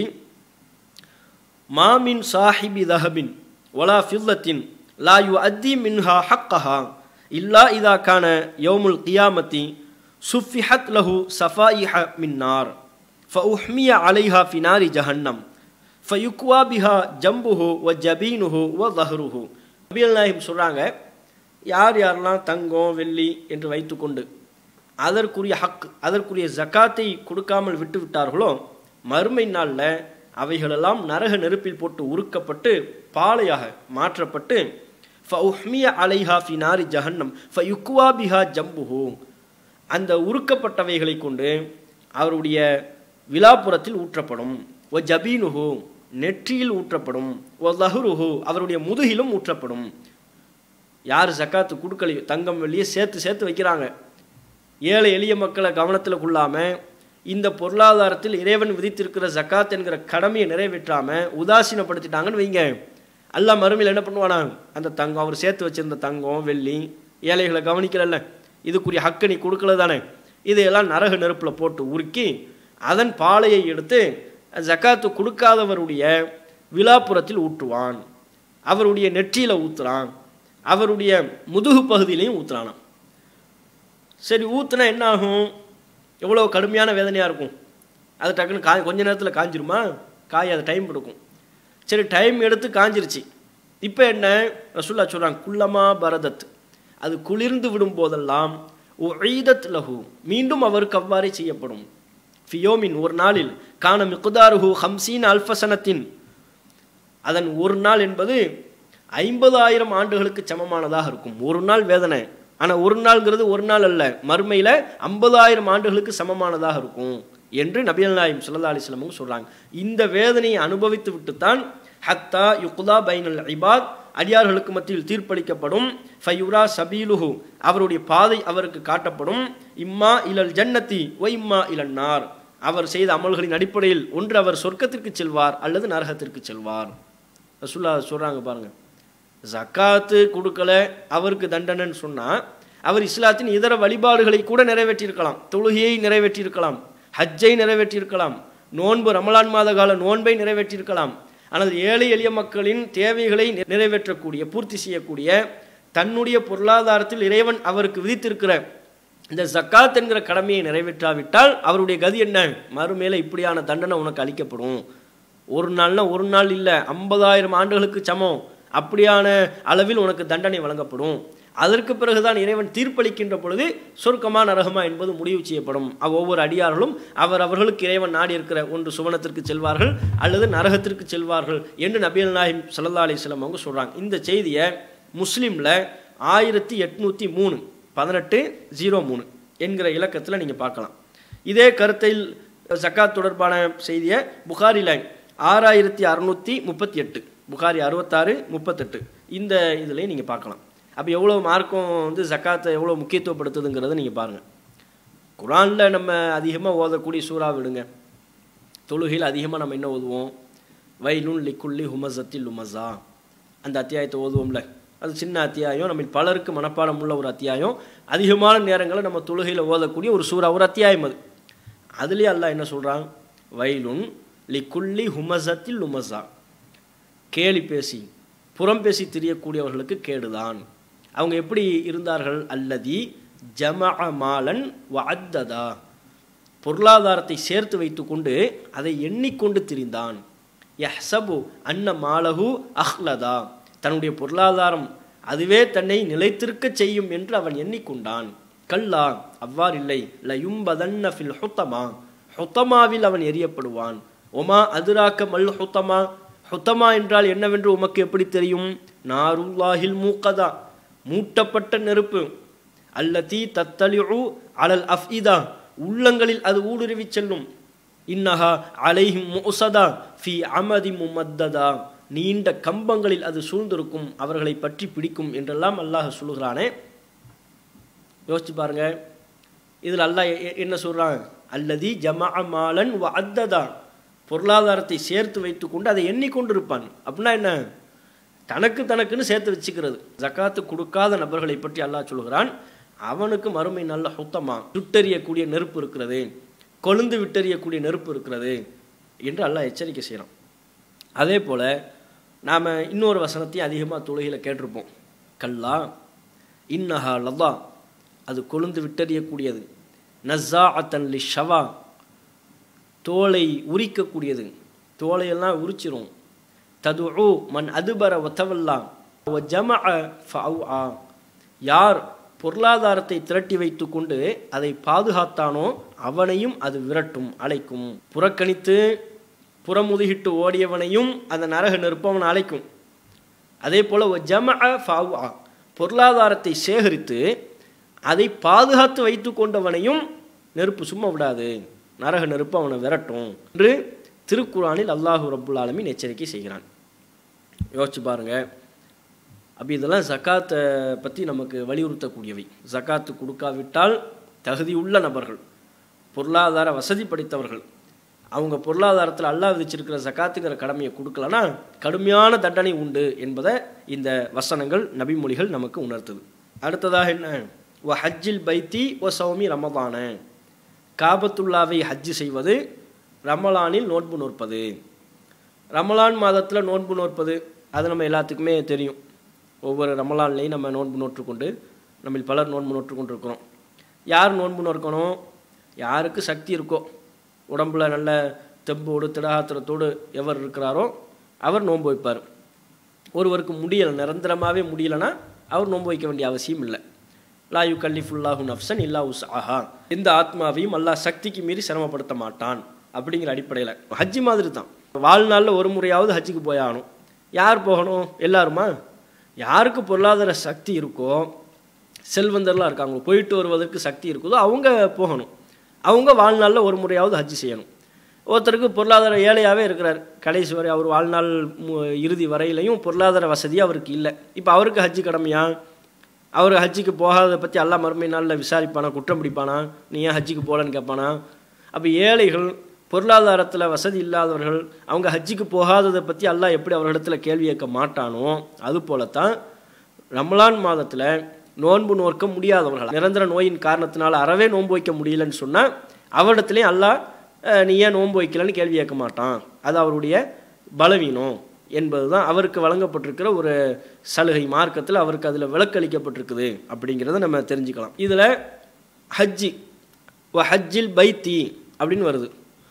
மாமின் சாஹிபி தஹபின் ஒலா ஃபில்லத்தின் லா யு அத்தி மின்ஹா ஹக்கஹா இல்லா இதா கான யௌமுல் கியாமத்தி சுஃபிஹத் லஹு சஃபாயிஹ மின்னார் ஃபஉஹ்மிய அலைஹா ஃபினாரி ஜஹன்னம் ஃபயுக்வா பிஹா ஜம்புஹு வ ஜபீனுஹு வ தஹ்ருஹு நபியல் நாயிம் சொல்கிறாங்க யார் யாரெல்லாம் தங்கம் வெள்ளி என்று வைத்துக்கொண்டு அதற்குரிய ஹக் அதற்குரிய ஜக்காத்தை கொடுக்காமல் விட்டு விட்டார்களோ மறுமை நாளில் அவைகளெல்லாம் நரக நெருப்பில் போட்டு உருக்கப்பட்டு பாலையாக மாற்றப்பட்டு ஃபவுஹ்மிய அலைஹா ஃபி நாரி ஜஹன்னம் ஃபயுக்குவா பிஹா ஜம்புஹு அந்த உருக்கப்பட்டவைகளை கொண்டு அவருடைய விழாப்புறத்தில் ஊற்றப்படும் ஒ ஜபீனுஹு நெற்றியில் ஊற்றப்படும் ஒ லஹுருஹு அவருடைய முதுகிலும் ஊற்றப்படும் யார் ஜக்காத்து கொடுக்கலையோ தங்கம் வெளியே சேர்த்து சேர்த்து வைக்கிறாங்க ஏழை எளிய மக்களை கவனத்தில் கொள்ளாமல் இந்த பொருளாதாரத்தில் இறைவன் விதித்திருக்கிற ஜக்காத் என்கிற கடமையை நிறைவேற்றாமல் உதாசீனப்படுத்திட்டாங்கன்னு வைங்க அல்லா மறுமையில் என்ன பண்ணுவானா அந்த தங்கம் அவர் சேர்த்து வச்சிருந்த தங்கம் வெள்ளி ஏழைகளை கவனிக்கலல்ல இதுக்குரிய ஹக்கு நீ கொடுக்கல தானே இதையெல்லாம் நரக நெருப்பில் போட்டு உருக்கி அதன் பாலையை எடுத்து ஜக்காத்து கொடுக்காதவருடைய விழாப்புறத்தில் ஊற்றுவான் அவருடைய நெற்றியில் ஊற்றுறான் அவருடைய முதுகு பகுதியிலையும் ஊற்றுறானாம் சரி ஊற்றுனா என்ன ஆகும் எவ்வளோ கடுமையான வேதனையாக இருக்கும் அது டக்குன்னு கா கொஞ்ச நேரத்தில் காஞ்சிருமா காய் அது டைம் எடுக்கும் சரி டைம் எடுத்து காஞ்சிருச்சு இப்போ என்ன ரசுல்லா சொல்கிறாங்க குள்ளமா பரதத் அது குளிர்ந்து விடும் போதெல்லாம் ஒய்தத் லஹு மீண்டும் அவருக்கு அவ்வாறே செய்யப்படும் ஃபியோமின் ஒரு நாளில் காண மிகுதாருஹு ஹம்சீன் அல்ஃபசனத்தின் அதன் ஒரு நாள் என்பது ஐம்பதாயிரம் ஆண்டுகளுக்கு சமமானதாக இருக்கும் ஒரு நாள் வேதனை ஆனால் ஒரு நாள்ங்கிறது ஒரு நாள் அல்ல மறுமையில் ஐம்பதாயிரம் ஆண்டுகளுக்கு சமமானதாக இருக்கும் என்று நபியல் நாயம் சுல்லா அலிஸ்லமும் சொல்கிறாங்க இந்த வேதனையை அனுபவித்து விட்டுத்தான் ஹத்தா யுகுதா பைனல் ஐபாத் அடியார்களுக்கு மத்தியில் தீர்ப்பளிக்கப்படும் ஃபயுரா சபீலுஹு அவருடைய பாதை அவருக்கு காட்டப்படும் இம்மா இலல் ஜன்னத்தி ஒ இம்மா இலன்னார் அவர் செய்த அமல்களின் அடிப்படையில் ஒன்று அவர் சொர்க்கத்திற்கு செல்வார் அல்லது நரகத்திற்கு செல்வார் ரசுல்லா சொல்கிறாங்க பாருங்கள் ஜக்காத்து கொடுக்கல அவருக்கு தண்டனைன்னு சொன்னால் அவர் இஸ்லாத்தின் இதர வழிபாடுகளை கூட நிறைவேற்றியிருக்கலாம் தொழுகையை நிறைவேற்றியிருக்கலாம் ஹஜ்ஜை நிறைவேற்றியிருக்கலாம் நோன்பு ரமலான் மாத கால நோன்பை நிறைவேற்றியிருக்கலாம் ஆனால் ஏழை எளிய மக்களின் தேவைகளை நிறைவேற்றக்கூடிய பூர்த்தி செய்யக்கூடிய தன்னுடைய பொருளாதாரத்தில் இறைவன் அவருக்கு விதித்திருக்கிற இந்த ஜக்காத் என்கிற கடமையை நிறைவேற்றாவிட்டால் அவருடைய கதி என்ன மறுமேல இப்படியான தண்டனை உனக்கு அளிக்கப்படும் ஒரு நாள்னா ஒரு நாள் இல்லை ஐம்பதாயிரம் ஆண்டுகளுக்கு சமம் அப்படியான அளவில் உனக்கு தண்டனை வழங்கப்படும் அதற்கு பிறகுதான் இறைவன் தீர்ப்பளிக்கின்ற பொழுது சொர்க்கமா நரகமா என்பது முடிவு செய்யப்படும் அவ் ஒவ்வொரு அடியார்களும் அவர் அவர்களுக்கு இறைவன் நாடி இருக்கிற ஒன்று சுவனத்திற்கு செல்வார்கள் அல்லது நரகத்திற்கு செல்வார்கள் என்று நபியல் நாஹிம் சல்லா அலிஸ்லாம் அவங்க சொல்கிறாங்க இந்த செய்தியை முஸ்லீமில் ஆயிரத்தி எட்நூற்றி மூணு பதினெட்டு ஜீரோ மூணு என்கிற இலக்கத்தில் நீங்கள் பார்க்கலாம் இதே கருத்தில் ஜக்காத் தொடர்பான செய்தியை புகாரில் ஆறாயிரத்தி அறுநூற்றி முப்பத்தி எட்டு புகாரி அறுபத்தாறு முப்பத்தெட்டு இந்த இதுலேயும் நீங்கள் பார்க்கலாம் அப்போ எவ்வளோ மார்க்கம் வந்து ஜக்காத்தை எவ்வளோ முக்கியத்துவப்படுத்துதுங்கிறத நீங்கள் பாருங்கள் குரானில் நம்ம அதிகமாக ஓதக்கூடிய சூறா விடுங்க தொழுகையில் அதிகமாக நம்ம என்ன ஓதுவோம் வைலுன் லிக்குள்ளி ஹுமசத்தில் உமஸா அந்த அத்தியாயத்தை ஓதுவோம்ல அது சின்ன அத்தியாயம் நம்ம பலருக்கு மனப்பாடம் உள்ள ஒரு அத்தியாயம் அதிகமான நேரங்களில் நம்ம தொழுகையில் ஓதக்கூடிய ஒரு சூறா ஒரு அத்தியாயம் அது அதுலேயே அல்லாஹ் என்ன சொல்கிறான் வைலுன் லிக்குள்ளி ஹுமசத்தில் உமஸா கேலி பேசி புறம் பேசி திரியக்கூடியவர்களுக்கு கேடுதான் அவங்க எப்படி இருந்தார்கள் அல்லதி ஜம மாலன் வஅத்ததா பொருளாதாரத்தை சேர்த்து வைத்துக்கொண்டு அதை எண்ணிக்கொண்டு திரிந்தான் யஹ்சபு அன்ன மாலஹு அஹ்லதா தன்னுடைய பொருளாதாரம் அதுவே தன்னை நிலைத்திருக்க செய்யும் என்று அவன் எண்ணிக்கொண்டான் கல்லா அவ்வாறில்லை லயும்பதன்ன ஃபில் ஹுத்தமா ஹுத்தமாவில் அவன் எரியப்படுவான் ஒமா அதிராக்க மல் ஹுத்தமா ஹுத்தமா என்றால் என்னவென்று உமக்கு எப்படி தெரியும் நாருல்லாஹில் மூக்கதா மூட்டப்பட்ட நெருப்பு அல்லதி தத்தலிஉ அலல் அஃஇதா உள்ளங்களில் அது ஊடுருவி செல்லும் இன்னஹா அலைஹிம் முசதா ஃபி அமதி முமத்ததா நீண்ட கம்பங்களில் அது சூழ்ந்திருக்கும் அவர்களை பற்றி பிடிக்கும் என்றெல்லாம் அல்லாஹ் சொல்லுகிறானே யோசிச்சு பாருங்க இதில் அல்லாஹ் எ- எ- என்ன சொல்றான் அல்லதி ஜமா மாலன் வ அத்ததா பொருளாதாரத்தை சேர்த்து வைத்துக்கொண்டு அதை எண்ணிக்கொண்டிருப்பான் அப்படின்னா என்ன தனக்கு தனக்குன்னு சேர்த்து வச்சுக்கிறது ஜக்காத்து கொடுக்காத நபர்களை பற்றி அல்லாஹ் சொல்கிறான் அவனுக்கு மறுமை நல்ல சுத்தமா சுட்டெறியக்கூடிய நெருப்பு இருக்கிறது கொழுந்து விட்டெறியக்கூடிய நெருப்பு இருக்கிறது என்று அல்லாஹ் எச்சரிக்கை செய்கிறான் அதே போல் நாம் இன்னொரு வசனத்தையும் அதிகமாக தொழுகையில் கேட்டிருப்போம் கல்லா இன்னஹா லல்லா அது கொழுந்து விட்டறியக்கூடியது நஸ்ஸா அத்தன்லி ஷவா தோலை உரிக்கக்கூடியது தோலையெல்லாம் உரிச்சிரும் ததுஉ மன் அதுபர ஒத்தவல்லா ஜம ஃபஅவ்ஆ யார் பொருளாதாரத்தை திரட்டி வைத்துக்கொண்டு அதை பாதுகாத்தானோ அவனையும் அது விரட்டும் அழைக்கும் புறக்கணித்து புறமுதுகிட்டு ஓடியவனையும் அந்த நரக நெருப்பவன் அழைக்கும் அதே போல் ஜம ஃபஅவ்ஆ பொருளாதாரத்தை சேகரித்து அதை பாதுகாத்து வைத்து கொண்டவனையும் நெருப்பு சும்மா விடாது நரக நெருப்பு அவனை விரட்டும் என்று திருக்குறானில் அல்லாஹு ரப்புல் ஆலமீன் எச்சரிக்கை செய்கிறான் யோசிச்சு பாருங்க அப்போ இதெல்லாம் ஜக்காத்தை பற்றி நமக்கு வலியுறுத்தக்கூடியவை ஜக்காத்து கொடுக்காவிட்டால் தகுதியுள்ள நபர்கள் பொருளாதார வசதி படைத்தவர்கள் அவங்க பொருளாதாரத்தில் அல்லாஹ் விதிச்சிருக்கிற ஜக்காத்துங்கிற கடமையை கொடுக்கலனா கடுமையான தண்டனை உண்டு என்பதை இந்த வசனங்கள் நபிமொழிகள் நமக்கு உணர்த்துது அடுத்ததாக என்ன ஒ ஹஜ்ஜில் பைத்தி ஒ சௌமி ரமதான காபத்துல்லாவை ஹஜ்ஜு செய்வது ரமலானில் நோன்பு நோற்பது ரமலான் மாதத்தில் நோன்பு நோற்பது அது நம்ம எல்லாத்துக்குமே தெரியும் ஒவ்வொரு ரமலான்லேயும் நம்ம நோன்பு நோற்றுக்கொண்டு நம்ம பலர் நோன்பு நோற்றுக்கொண்டு இருக்கிறோம் யார் நோன்பு நோக்கணும் யாருக்கு சக்தி இருக்கோ உடம்புல நல்ல தெம்போடு திடாத்திரத்தோடு எவர் இருக்கிறாரோ அவர் நோன்பு வைப்பார் ஒருவருக்கு முடியலை நிரந்தரமாகவே முடியலைன்னா அவர் நோன்பு வைக்க வேண்டிய அவசியம் இல்லை லா யு கல்லிஃபுல்லாஹு நஃப்சன் இல்லா உஸ் ஆஹா எந்த ஆத்மாவையும் அல்லாஹ் சக்திக்கு மீறி சிரமப்படுத்த மாட்டான் அப்படிங்கிற அடிப்படையில் ஹஜ்ஜி மாதிரி தான் வாழ்நாளில் ஒரு முறையாவது ஹஜ்ஜுக்கு போயாகணும் யார் போகணும் எல்லாருமா யாருக்கு பொருளாதார சக்தி இருக்கோ செல்வந்தர்லாம் இருக்காங்க போயிட்டு வருவதற்கு சக்தி இருக்குதோ அவங்க போகணும் அவங்க வாழ்நாளில் ஒரு முறையாவது ஹஜ்ஜி செய்யணும் ஒருத்தருக்கு பொருளாதார ஏழையாகவே இருக்கிறார் கடைசி வரை அவர் வாழ்நாள் மு- இறுதி வரையிலையும் பொருளாதார வசதி அவருக்கு இல்லை இப்போ அவருக்கு ஹஜ்ஜி கடமையா அவர் ஹஜ்ஜிக்கு போகாததை பற்றி அல்லா மறுமை நாளில் விசாரிப்பானா குற்றம் பிடிப்பானா நீ ஏன் ஹஜ்ஜிக்கு போகலன்னு கேட்பானா அப்போ ஏழைகள் பொருளாதாரத்தில் வசதி இல்லாதவர்கள் அவங்க ஹஜ்ஜிக்கு போகாததை பற்றி அல்லாஹ் எப்படி அவர்களிடத்தில் கேள்வி கேட்க மாட்டானோ அது போலத்தான் ரமலான் மாதத்தில் நோன்பு நோக்க முடியாதவர்கள் நிரந்தர நோயின் காரணத்தினால அறவே நோன்பு வைக்க முடியலன்னு சொன்னால் அவரிடத்துலேயும் அல்லாஹ் அஹ், நீ ஏன் நோன்பு வைக்கலன்னு கேள்வி கேட்க மாட்டான் அது அவருடைய பலவீனம் என்பது தான் அவருக்கு வழங்கப்பட்டிருக்கிற ஒரு சலுகை மார்க்கத்தில் அவருக்கு அதில் விலக்களிக்கப்பட்டிருக்குது அப்படிங்கிறத நம்ம தெரிஞ்சுக்கலாம் இதில் ஹஜ்ஜி வ ஹஜ்ஜில் பைத்தி அப்படின்னு வருது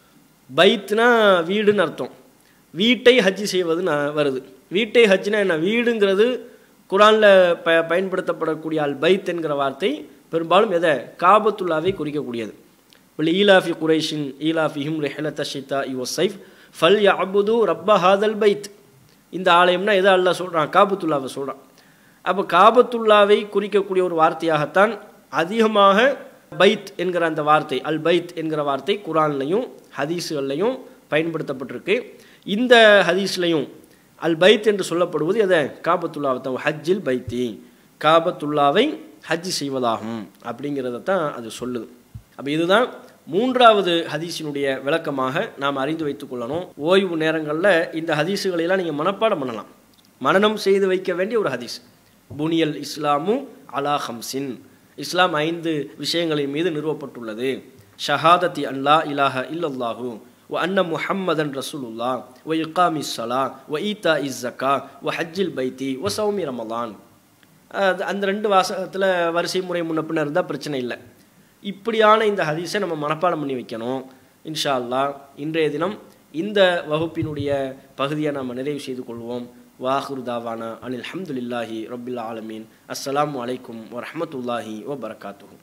பைத்னா வீடுன்னு அர்த்தம் வீட்டை ஹஜ்ஜி செய்வதுன்னு வருது வீட்டை ஹஜ்ஜினா என்ன வீடுங்கிறது குரானில் ப பயன்படுத்தப்படக்கூடிய அல் பைத் என்கிற வார்த்தை பெரும்பாலும் எதை காபத்துல்லாவை குறிக்கக்கூடியது இப்போ ஈலாஃபி குரைஷின் ஈலாஃபிஹிம் ரெஹலத்த ஷிதா இவ சைஃப் ஃபல் யாபுது ரப்ப ஹாதல் பைத் இந்த ஆலயம்னா எதை அல்லாஹ் சொல்கிறான் காபத்துல்லாவை சொல்கிறான் அப்போ காபத்துல்லாவை குறிக்கக்கூடிய ஒரு வார்த்தையாகத்தான் அதிகமாக பைத் என்கிற அந்த வார்த்தை அல் பைத் என்கிற வார்த்தை குரான்லையும் ஹதீஸுகள்லையும் பயன்படுத்தப்பட்டிருக்கு இந்த ஹதீஸ்லையும் அல் பைத் என்று சொல்லப்படுவது எதை காபத்துல்லாவை தான் ஹஜ்ஜில் பைத்தி காபத்துல்லாவை ஹஜ் செய்வதாகும் அப்படிங்கிறத தான் அது சொல்லுது அப்போ இதுதான் மூன்றாவது ஹதீஸினுடைய விளக்கமாக நாம் அறிந்து வைத்துக் கொள்ளணும் ஓய்வு நேரங்களில் இந்த ஹதீஸுகளை எல்லாம் நீங்கள் மனப்பாடம் பண்ணலாம் மனனம் செய்து வைக்க வேண்டிய ஒரு ஹதீஸ் புனியல் இஸ்லாமு அலா ஹம்சின் இஸ்லாம் ஐந்து விஷயங்களின் மீது நிறுவப்பட்டுள்ளது ஷஹாதத்தி அல்லா இலாஹ இல்லல்லாஹு வ அன்ன முஹம்மதன் ரசூலுல்லா வ இக்காமி ஸலா வ ஈத்தா இஸ் ஜக்கா வ ஹஜ்ஜில் பைத்தி வ சௌமி ரமலான் அது- அந்த ரெண்டு வாசகத்தில் வரிசை முறை முன்ன பின்ன இருந்தால் பிரச்சனை இல்லை இப்படியான இந்த ஹதீஸை நம்ம மனப்பாடம் பண்ணி வைக்கணும் இன்ஷா அல்லாஹ் இன்றைய தினம் இந்த வகுப்பினுடைய பகுதியை நாம் நிறைவு செய்து கொள்வோம் வாஹுர் தாவானா அனில் அல்ஹம்துலில்லாஹி ரபில் ஆலமீன் அஸ்ஸலாமு அலைக்கும் வரஹ்மத்துல்லாஹி வபரகாத்துஹு